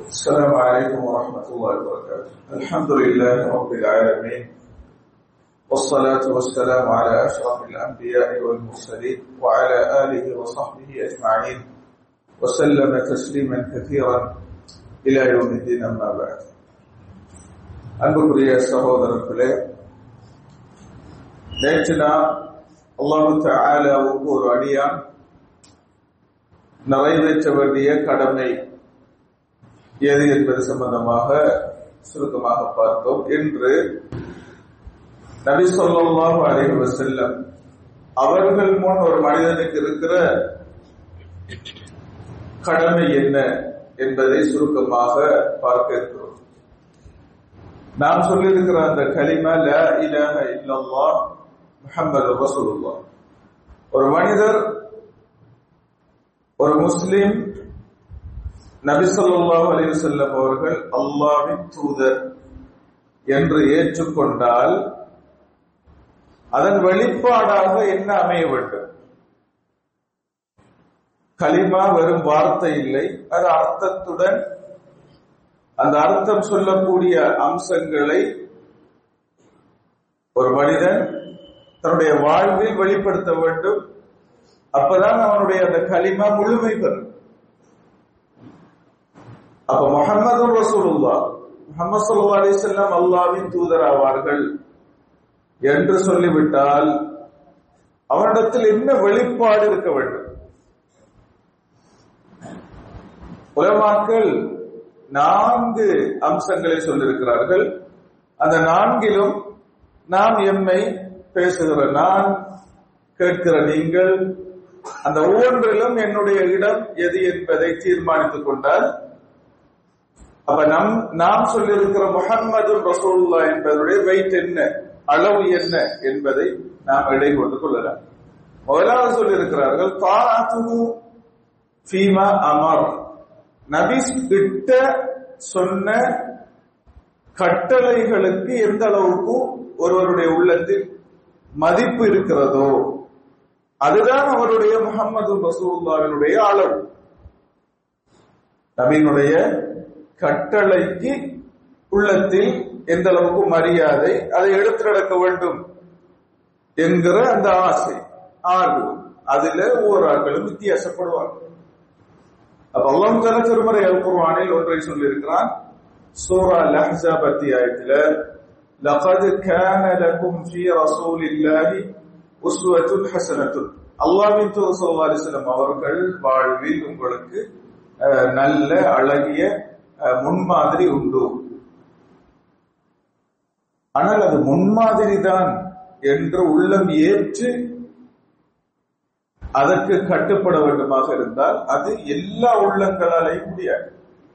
السلام عليكم ورحمة الله وبركاته الحمد لله رب العالمين والصلاة والسلام على أشرف الأنبياء والمرسلين وعلى آله وصحبه أجمعين وسلم تسليما كثيرا إلى يوم الدين أما بعد அன்புக்குரிய சகோதரர்களே நேற்று நாம் அல்லாஹு தாலாவுக்கு ஒரு அடியான் நிறைவேற்ற வேண்டிய கடமை எது என்பது சம்பந்தமாக சுருக்கமாக பார்த்தோம் என்று நபி சொல்லாஹு அலைஹி வஸல்லம் அவர்கள் முன் ஒரு மனிதனுக்கு இருக்கிற கடமை என்ன என்பதை சுருக்கமாக பார்க்க இருக்கிறோம் நாம் சொல்லியிருக்கிற அந்த கலிமா லா இலாஹ இல்லல்லாஹ் முஹம்மது ரசூலுல்லாஹ் ஒரு மனிதர் ஒரு முஸ்லிம் நபி சொல்லாஹு அலைஹி வஸல்லம் அவர்கள் அல்லாஹ்வின் தூதர் என்று ஏற்றுக்கொண்டால் அதன் வெளிப்பாடாக என்ன அமைய வேண்டும் கலிமா வெறும் வார்த்தை இல்லை அது அர்த்தத்துடன் அந்த அர்த்தம் சொல்லக்கூடிய அம்சங்களை ஒரு மனிதன் தன்னுடைய வாழ்வில் வெளிப்படுத்த வேண்டும் அப்பதான் அவனுடைய அந்த களிமா முழுமை பெறும் அப்ப முகமது ரசூலுல்லா முகமது சல்லா அலிசல்லாம் அல்லாவின் தூதர் ஆவார்கள் என்று சொல்லிவிட்டால் அவனிடத்தில் என்ன வெளிப்பாடு இருக்க வேண்டும் உலமாக்கள் நான்கு அம்சங்களை சொல்லியிருக்கிறார்கள் அந்த நான்கிலும் நாம் எம்மை பேசுகிற நான் கேட்கிற நீங்கள் அந்த ஒவ்வொன்றிலும் என்னுடைய இடம் எது என்பதை தீர்மானித்துக் கொண்டால் அப்ப நம் நாம் சொல்லியிருக்கிற முகம்மது ரசூல்லா என்பதனுடைய வெயிட் என்ன அளவு என்ன என்பதை நாம் இடை கொண்டு கொள்ளலாம் முதலாவது சொல்லியிருக்கிறார்கள் தாராத்து ஃபீமா அமர் நபி கிட்ட சொன்ன கட்டளைகளுக்கு எந்த அளவுக்கு ஒருவருடைய உள்ளத்தில் மதிப்பு இருக்கிறதோ அதுதான் அவருடைய முகமது ரசூல்லாவினுடைய அளவு நபியினுடைய கட்டளைக்கு உள்ளத்தில் எந்த அளவுக்கு மரியாதை அதை எடுத்து நடக்க வேண்டும் என்கிற அந்த ஆசை ஆர்வம் அதுல ஒவ்வொரு ஆட்களும் வித்தியாசப்படுவார்கள் அப்ப அல்லாஹ் தஆலா திருமறை அல் குர்ஆனில் ஒன்றை சொல்லியிருக்கிறான் சூரா லஹ்ஸாப் அத்தியாயத்துல லகத் கான லகும் ஃபீ ரசூலில்லாஹி உஸ்வத்துன் ஹஸனத்துன் அல்லாஹ்வின் தூதர் ஸல்லல்லாஹு அலைஹி வஸல்லம் அவர்கள் வாழ்வில் உங்களுக்கு நல்ல அழகிய முன்மாதிரி உண்டு ஆனால் அது முன்மாதிரி தான் என்று உள்ளம் ஏற்று அதற்கு கட்டுப்பட வேண்டுமாக இருந்தால் அது எல்லா உள்ளங்களாலேயும் முடியாது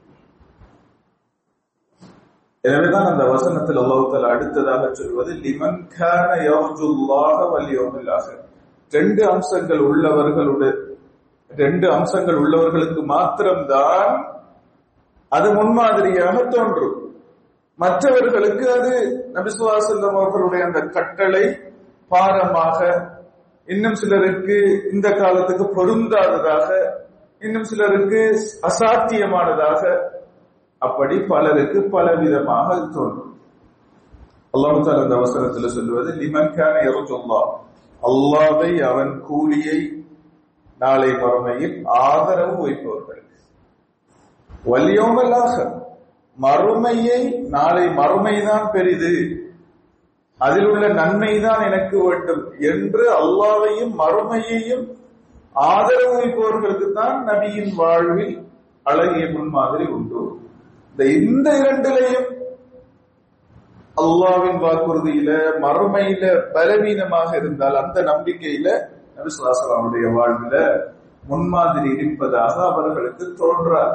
எனவேதான் அந்த வசனத்தில் அல்லாஹால அடுத்ததாக சொல்வது லிமன் கான யர்ஜுல்லாஹ வல் யௌமில் ஆகிர் ரெண்டு அம்சங்கள் உள்ளவர்களுடைய ரெண்டு அம்சங்கள் உள்ளவர்களுக்கு மாத்திரம்தான் அது முன்மாதிரியாக தோன்றும் மற்றவர்களுக்கு அது நபிசுவாசல்லம் அவர்களுடைய அந்த கட்டளை பாரமாக இன்னும் சிலருக்கு இந்த காலத்துக்கு பொருந்தாததாக இன்னும் சிலருக்கு அசாத்தியமானதாக அப்படி பலருக்கு பலவிதமாக தோன்றும் அல்லாஹு தால அந்த அவசரத்தில் சொல்லுவது லிமன்கான எரஜுல்லா அல்லாவை அவன் கூலியை நாளை மறுமையில் ஆதரவு வைப்பவர்கள் வலியோமல்லாக மறுமையை நாளை மறுமைதான் பெரிது அதில் உள்ள நன்மைதான் எனக்கு வேண்டும் என்று அல்லாவையும் மறுமையையும் ஆதரவு வைப்பவர்களுக்கு தான் நபியின் வாழ்வில் அழகிய முன்மாதிரி உண்டு இந்த இந்த இரண்டிலையும் அல்லாவின் வாக்குறுதியில மறுமையில பலவீனமாக இருந்தால் அந்த நம்பிக்கையில நபிசுவாசலாமுடைய வாழ்வில முன்மாதிரி இருப்பதாக அவர்களுக்கு தோன்றார்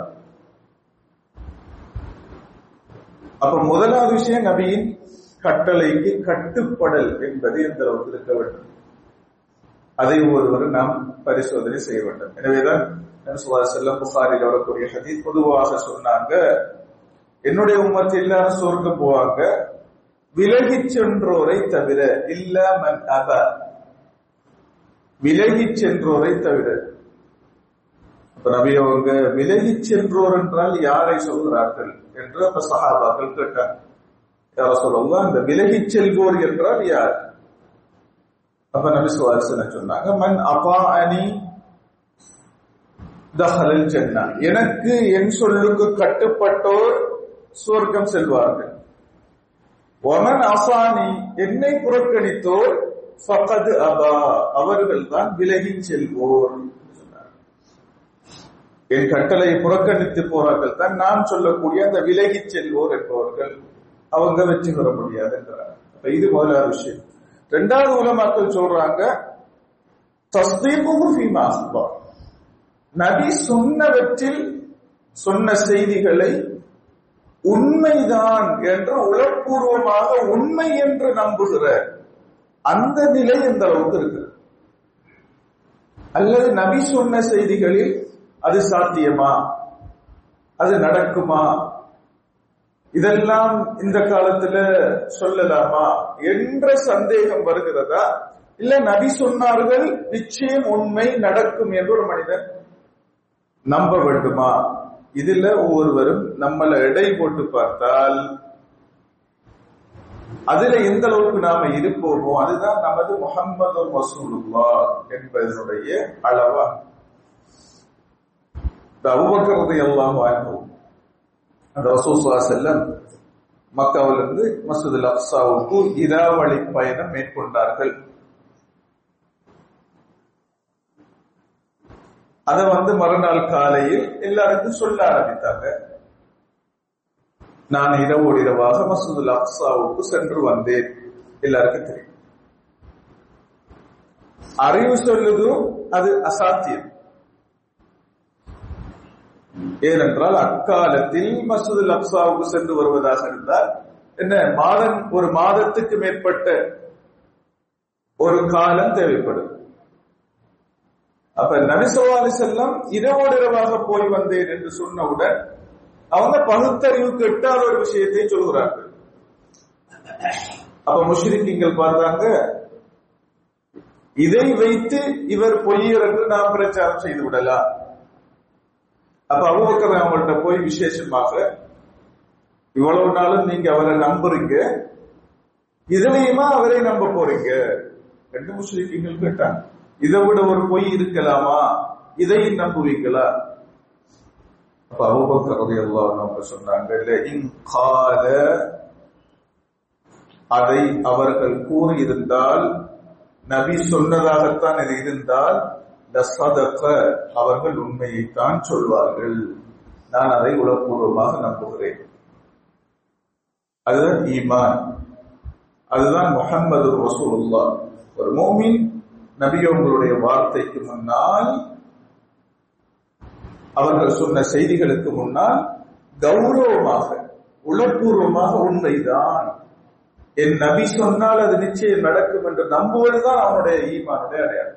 அப்ப முதலாவது விஷயம் நபியின் கட்டளைக்கு கட்டுப்படல் என்பது எந்த அளவுக்கு இருக்க வேண்டும் அதை ஒருவர் நாம் பரிசோதனை செய்ய வேண்டும் எனவேதான் செல்லம் புகாரில் வரக்கூடிய ஹதீஸ் பொதுவாக சொன்னாங்க என்னுடைய உமத்து எல்லாரும் சொர்க்கம் போவாங்க விலகி சென்றோரை தவிர இல்லாமன் அப விலகி சென்றோரை தவிர இப்ப நபி அவங்க விலகி சென்றோர் என்றால் யாரை சொல்கிறார்கள் என்று அந்த சகாபாக்கள் கேட்டாங்க யார சொல்லலாம் இந்த விலகி செல்வோர் என்றால் யார் அப்ப நபி சுவாசன சொன்னாங்க மன் அப்பா அணி தஹலல் ஜன்னா எனக்கு என் சொல்லுக்கு கட்டுப்பட்டோர் சுவர்க்கம் செல்வார்கள் ஒமன் அசானி என்னை புறக்கணித்தோர் ஃபகது அபா அவர்கள் தான் விலகி செல்வோர் என் கட்டளை புறக்கணித்து போறார்கள் தான் நான் சொல்லக்கூடிய அந்த விலகி செல்வோர் என்பவர்கள் அவங்க வெற்றி பெற முடியாது என்றார் இது முதலாவது விஷயம் ரெண்டாவது உலமாக்கள் சொல்றாங்க தஸ்தீபும் ஃபீமா அஸ்பா நபி சொன்னவற்றில் சொன்ன செய்திகளை உண்மைதான் என்று உளப்பூர்வமாக உண்மை என்று நம்புகிற அந்த நிலை எந்த அளவுக்கு இருக்கு அல்லது நபி சொன்ன செய்திகளில் அது சாத்தியமா அது நடக்குமா இதெல்லாம் இந்த காலத்துல சொல்லலாமா என்ற சந்தேகம் வருகிறதா இல்ல நபி சொன்னார்கள் நிச்சயம் உண்மை நடக்கும் என்று ஒரு மனிதன் நம்ப வேண்டுமா இதுல ஒவ்வொருவரும் நம்மளை எடை போட்டு பார்த்தால் அதுல எந்த அளவுக்கு நாம இருப்போமோ அதுதான் நமது முகம்மது மசூலுல்லா என்பதனுடைய அளவா அவுபக்கரதை எல்லாம் வாழ்வோம் அந்த ரசூசா செல்லம் மக்காவிலிருந்து மசூதுல் அப்சாவுக்கு இராவளி பயணம் மேற்கொண்டார்கள் அதை வந்து மறுநாள் காலையில் எல்லாருக்கும் சொல்ல ஆரம்பித்தாங்க நான் இரவோடு இரவாக மசூதுல் அப்சாவுக்கு சென்று வந்தேன் எல்லாருக்கும் தெரியும் அறிவு சொல்லுதும் அது அசாத்தியம் ஏனென்றால் அக்காலத்தில் மசூதுல் அப்சாவுக்கு சென்று வருவதாக இருந்தால் என்ன மாதம் ஒரு மாதத்துக்கு மேற்பட்ட ஒரு காலம் தேவைப்படும் அப்ப நபிசவாலி செல்லம் இரவோடு இரவாக போய் வந்தேன் என்று சொன்னவுடன் அவங்க பகுத்தறிவு கெட்டாத ஒரு விஷயத்தை சொல்கிறார்கள் அப்ப முஷ்ரிக்கீங்கள் பார்த்தாங்க இதை வைத்து இவர் பொய்யர் என்று நாம் பிரச்சாரம் செய்து விடலாம் அப்ப அபுபக்கர் அவங்கள்ட்ட போய் விசேஷமாக இவ்வளவு நாளும் நீங்க அவரை நம்புறீங்க இதுலயுமா அவரை நம்ப போறீங்க ரெண்டு முஸ்லிம்கள் கேட்டாங்க இதை விட ஒரு பொய் இருக்கலாமா இதை நம்புவீங்களா அப்ப அபுபக்கர் எல்லாம் அவங்க சொன்னாங்க இல்ல இங்கால அதை அவர்கள் கூறியிருந்தால் நபி சொன்னதாகத்தான் இது இருந்தால் அவர்கள் உண்மையைத்தான் சொல்வார்கள் நான் அதை உளப்பூர்வமாக நம்புகிறேன் அதுதான் ஈமான் அதுதான் முகமது ரசூலுல்லா ஒரு மோமின் நபியவங்களுடைய வார்த்தைக்கு முன்னால் அவர்கள் சொன்ன செய்திகளுக்கு முன்னால் கௌரவமாக உளப்பூர்வமாக உண்மைதான் என் நபி சொன்னால் அது நிச்சயம் நடக்கும் என்று நம்புவதுதான் அவனுடைய ஈமானுடைய அடையாளம்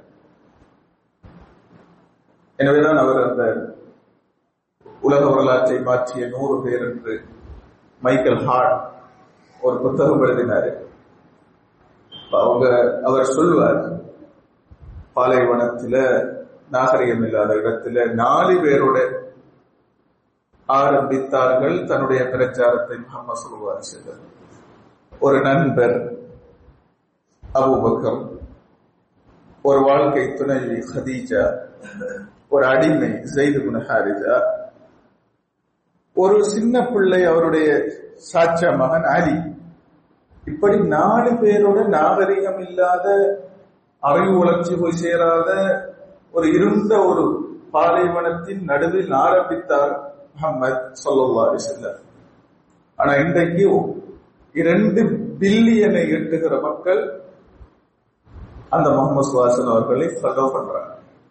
எனவேதான் அவர் அந்த உலக வரலாற்றை மாற்றிய நூறு பேர் என்று மைக்கேல் ஹார்ட் ஒரு புத்தகம் எழுதினாரு அவங்க அவர் சொல்லுவார் பாலைவனத்துல நாகரிகம் இல்லாத இடத்துல நாலு பேரோட ஆரம்பித்தார்கள் தன்னுடைய பிரச்சாரத்தை முகமது சொல்லுவார் செல்வர் ஒரு நண்பர் அபுபக்கர் ஒரு வாழ்க்கை துணைவி ஹதீஜா ஒரு அடிமை ஜெயிது குணஹாரிஜா ஒரு சின்ன பிள்ளை அவருடைய சாட்சா மகன் அலி இப்படி நாலு பேரோட நாகரிகம் இல்லாத அறிவு வளர்ச்சி போய் சேராத ஒரு இருந்த ஒரு பாலைவனத்தின் நடுவில் ஆரம்பித்தார் முகமது சொல்லி செல்லம் ஆனா இன்றைக்கு இரண்டு பில்லியனை எட்டுகிற மக்கள் அந்த முகமது சுவாசன் அவர்களை ஃபாலோ பண்றாங்க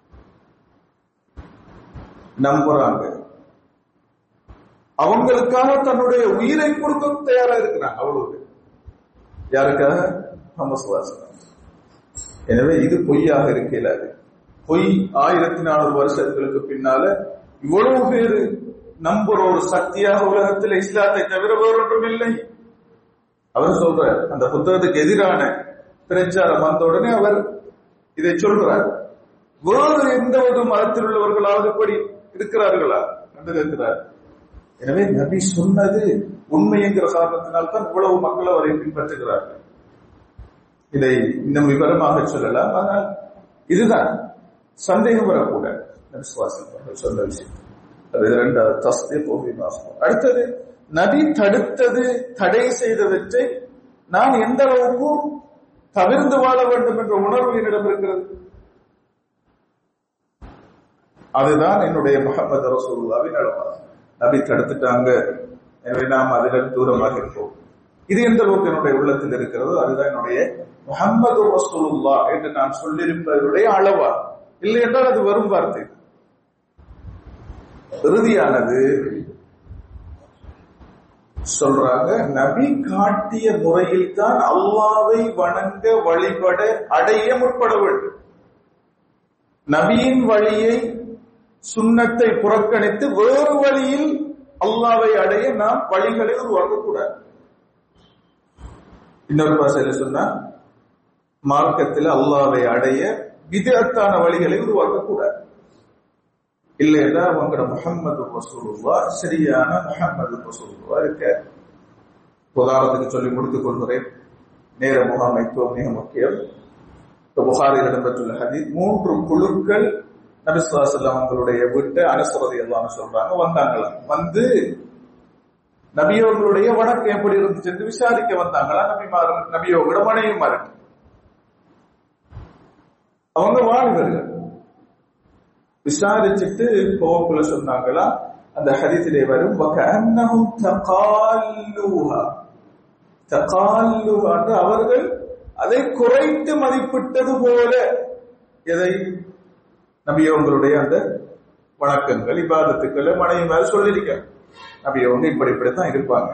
நம்புறாங்க அவங்களுக்காக தன்னுடைய உயிரை கொடுக்க தயாரா இருக்கிறாங்க அவ்வளவு யாருக்காக முகமது சுவாசன் எனவே இது பொய்யாக இருக்கல அது பொய் ஆயிரத்தி நானூறு வருஷங்களுக்கு பின்னால இவ்வளவு பேரு நம்புற ஒரு சக்தியாக உலகத்தில் இஸ்லாத்தை தவிர வேறொன்றும் இல்லை அவர் சொல்ற அந்த புத்தகத்துக்கு எதிரான பிரச்சாரம் வந்த உடனே அவர் இதை சொல்றார் வேறு எந்த ஒரு மதத்தில் உள்ளவர்களாவது இப்படி இருக்கிறார்களா என்று கேட்கிறார் எனவே நபி சொன்னது உண்மை என்கிற காரணத்தினால் தான் இவ்வளவு மக்கள் அவரை பின்பற்றுகிறார்கள் இதை இன்னும் விவரமாக சொல்லலாம் ஆனால் இதுதான் சந்தேகம் வரக்கூடாது விசுவாசம் அவர்கள் சொன்ன விஷயம் அது இரண்டாவது தஸ்தே போகிமாகும் அடுத்தது நபி தடுத்தது தடை செய்தவற்றை நான் எந்த அளவுக்கு தவிர்ந்து வாழ வேண்டும் என்ற உணர்வு என்னிடம் இருக்கிறது அதுதான் என்னுடைய முகமது ரசூல்லாவின் அளவாக நபி தடுத்துட்டாங்க எனவே நாம் அதில் தூரமாக இருப்போம் இது எந்த அளவுக்கு என்னுடைய உள்ளத்தில் இருக்கிறதோ அதுதான் என்னுடைய முகமது ரசூலுல்லா என்று நான் சொல்லியிருப்பதனுடைய அளவா இல்லை என்றால் அது வரும் வார்த்தை இறுதியானது சொல்றாங்க நபி காட்டிய முறையில் தான் அல்லாவை வணங்க வழிபட அடைய முற்பட வேண்டும் நபியின் வழியை சுண்ணத்தை புறக்கணித்து வேறு வழியில் அல்லாவை அடைய நாம் வழிகளை உருவாக்கக்கூடாது இன்னொரு பாசையில சொன்னா மார்க்கத்தில் அல்லாவை அடைய விதத்தான வழிகளை உருவாக்கக்கூடாது இல்லைன்னா அவங்களோட முகமது ரசூலுல்லா சரியான முகமது ரசூலுல்லா இருக்க உதாரணத்துக்கு சொல்லி முடித்துக் கொள்கிறேன் நேர முகாமைத்துவம் மிக முக்கியம் புகாரில் இடம்பெற்றுள்ள ஹதீஸ் மூன்று குழுக்கள் நபிசுல்லாசல்லாம் அவங்களுடைய வீட்டை அனுசரதி எல்லாம் சொல்றாங்க வந்தாங்களாம் வந்து நபியோர்களுடைய வணக்கம் எப்படி இருந்துச்சு என்று விசாரிக்க வந்தாங்களா நபிமார் நபியோட மனைவிமாரு அவங்க வாழ்வர்கள் விசாரிச்சுட்டு போக்குள்ள சொன்னாங்களா அந்த ஹரித்திலே வரும் வகன்னஹும் தகால்லுஹா தகால்லுஹா என்று அவர்கள் அதை குறைத்து மதிப்பிட்டது போல எதை நபியவங்களுடைய அந்த வணக்கங்கள் இபாதத்துக்களை மனைவி மேல சொல்லிருக்க நபியவங்க இப்படி இப்படித்தான் இருப்பாங்க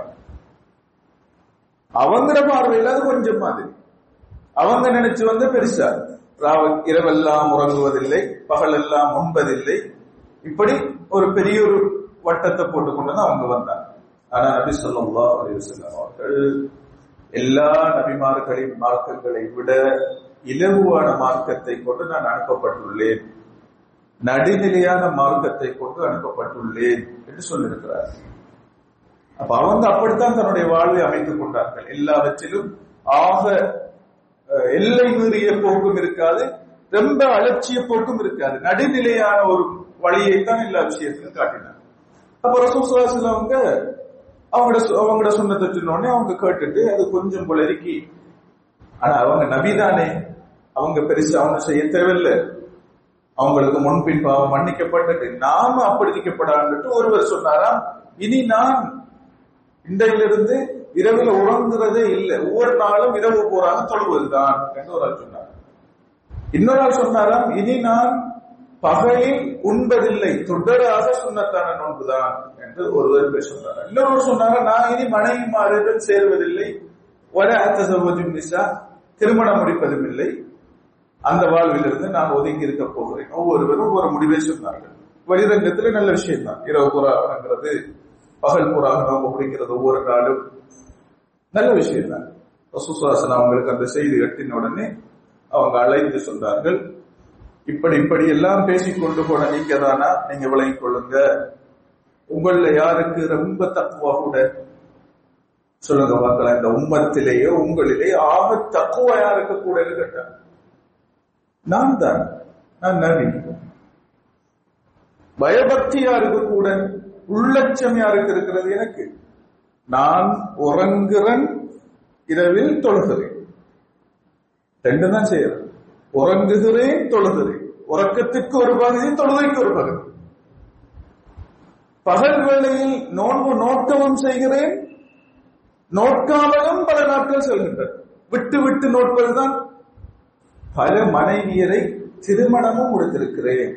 அவங்கிற பார்வையில் அது கொஞ்சம் மாதிரி அவங்க நினைச்சு வந்து பெருசா ராவ இரவெல்லாம் உறங்குவதில்லை பகலெல்லாம் உண்பதில்லை இப்படி ஒரு பெரிய ஒரு வட்டத்தை போட்டுக்கொண்டு தான் அவங்க வந்தாங்க ஆனா நபி சொல்லா அலிவசல்லம் அவர்கள் எல்லா நபிமார்களின் மார்க்கங்களை விட இலகுவான மார்க்கத்தை கொண்டு நான் அனுப்பப்பட்டுள்ளேன் நடுநிலையான மார்க்கத்தை கொண்டு அனுப்பப்பட்டுள்ளேன் என்று சொல்லியிருக்கிறார் அப்ப அவங்க அப்படித்தான் தன்னுடைய வாழ்வை அமைத்துக் கொண்டார்கள் எல்லாவற்றிலும் ஆக எல்லை மீறிய போக்கும் இருக்காது ரொம்ப அலட்சிய போக்கும் இருக்காது நடுநிலையான ஒரு வழியைத்தான் எல்லா விஷயத்திலும் காட்டினார் அப்ப ரசூசுவாசில் அவங்க அவங்களோட அவங்களோட சொன்னதை சொன்னோடனே அவங்க கேட்டுட்டு அது கொஞ்சம் புலரிக்கி ஆனா அவங்க நபிதானே அவங்க பெருசா அவங்க செய்ய தேவையில்லை அவங்களுக்கு முன்பின் பாவம் மன்னிக்கப்பட்டது நாம அப்படிக்கப்படான்ட்டு ஒருவர் சொன்னாராம் இனி நான் இன்றையிலிருந்து இரவில் உறங்குறதே இல்லை ஒவ்வொரு நாளும் இரவு போறாங்க தொழுவதுதான் என்று ஒரு ஆள் சொன்னார் இன்னொரு ஆள் சொன்னாராம் இனி நான் பகலில் உண்பதில்லை தொடராக சுண்ணத்தான நோன்புதான் என்று ஒருவர் பேர் சொன்னார் இன்னொருவர் சொன்னாரா நான் இனி மனைவிமாருடன் சேர்வதில்லை வர அத்த சர்வஜும் நிசா திருமணம் முடிப்பதும் இல்லை அந்த வாழ்விலிருந்து நான் ஒதுங்கி இருக்க போகிறேன் ஒவ்வொருவரும் ஒவ்வொரு முடிவை சொன்னார்கள் வெளிரங்கத்துல நல்ல விஷயம் தான் இரவு புறாங்கிறது பகல் புறாக நோம்பு பிடிக்கிறது ஒவ்வொரு நாளும் நல்ல விஷயம் தான் ரசூசுவாசன் அவங்களுக்கு அந்த செய்தி எட்டின உடனே அவங்க அழைத்து சொன்னார்கள் இப்படி இப்படி எல்லாம் பேசிக்கொண்டு போன நீங்க தானா நீங்க விளங்கிக் கொள்ளுங்க உங்கள யாருக்கு ரொம்ப தக்குவா கூட சொல்லுங்க மக்கள் இந்த உம்மத்திலேயே உங்களிலே ஆக தக்குவா யாருக்கு கூட இருக்கட்டும் நான் தான் நான் நபி பயபக்தி யாருக்கு கூட உள்ளச்சம் யாருக்கு இருக்கிறது எனக்கு நான் உறங்குறன் இரவில் தொழுகிறேன் ரெண்டு தான் செய்யறேன் உறங்குகிறேன் தொழுகிறேன் உறக்கத்திற்கு ஒரு பகுதி தொழுகைக்கு ஒரு பகுதி பகல் வேளையில் நோன்பு நோட்டமும் செய்கிறேன் நோட்காமலும் பல நாட்கள் செல்கின்றன விட்டு விட்டு நோட்பதுதான் பல மனைவியரை திருமணமும் முடித்திருக்கிறேன்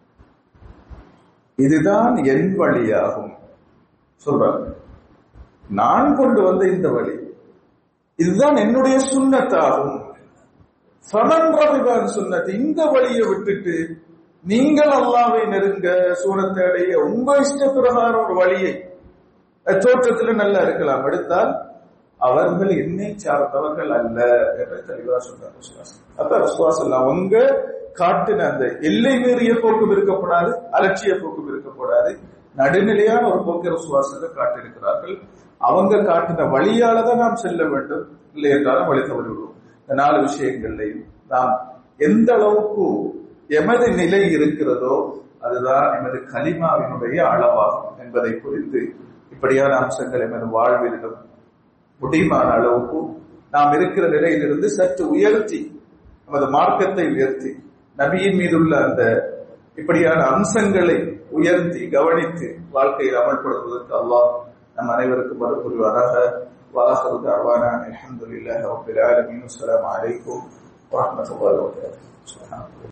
இதுதான் என் வழியாகும் சொல்றாங்க நான் கொண்டு வந்த இந்த வழி இதுதான் என்னுடைய சுண்ணத்தாகும் சமன் ரவிபான் சுண்ணத் இந்த வழியை விட்டுட்டு நீங்கள் அல்லாவை நெருங்க சூனத்தை அடைய உங்க இஷ்ட பிரகாரம் ஒரு வழியை தோற்றத்துல நல்லா இருக்கலாம் எடுத்தால் அவர்கள் என்னை சார்ந்தவர்கள் அல்ல என்று தெளிவா சொன்னார் அப்ப ரசுவாசம் அவங்க காட்டின அந்த எல்லை மீறிய போக்கும் இருக்கக்கூடாது அலட்சிய போக்கும் இருக்கக்கூடாது நடுநிலையான ஒரு போக்கிற சுவாசத்தை காட்டியிருக்கிறார்கள் அவங்க காட்டின வழியால தான் நாம் செல்ல வேண்டும் இல்லை என்றாலும் வழி தவறி விடுவோம் இந்த நாலு விஷயங்கள்லையும் நாம் எந்த அளவுக்கு எமது நிலை இருக்கிறதோ அதுதான் எமது கலிமாவினுடைய அளவாகும் என்பதை புரிந்து இப்படியான அம்சங்கள் எமது வாழ்விலும் முடியுமான அளவுக்கு நாம் இருக்கிற நிலையிலிருந்து சற்று உயர்த்தி நமது மார்க்கத்தை உயர்த்தி நபியின் மீதுள்ள அந்த இப்படியான அம்சங்களை உயர்த்தி கவனித்து வாழ்க்கையில் அமல்படுத்துவதற்கு அல்லாஹ் நம் அனைவருக்கும் வர புரிவாராக வாசல் தாழ்வான அலமதுல்லாஹ் ரபில் ஆலமீன் அஸ்ஸலாமு அலைக்கும் வரஹ்மத்துல்லாஹி வபரகாத்துஹு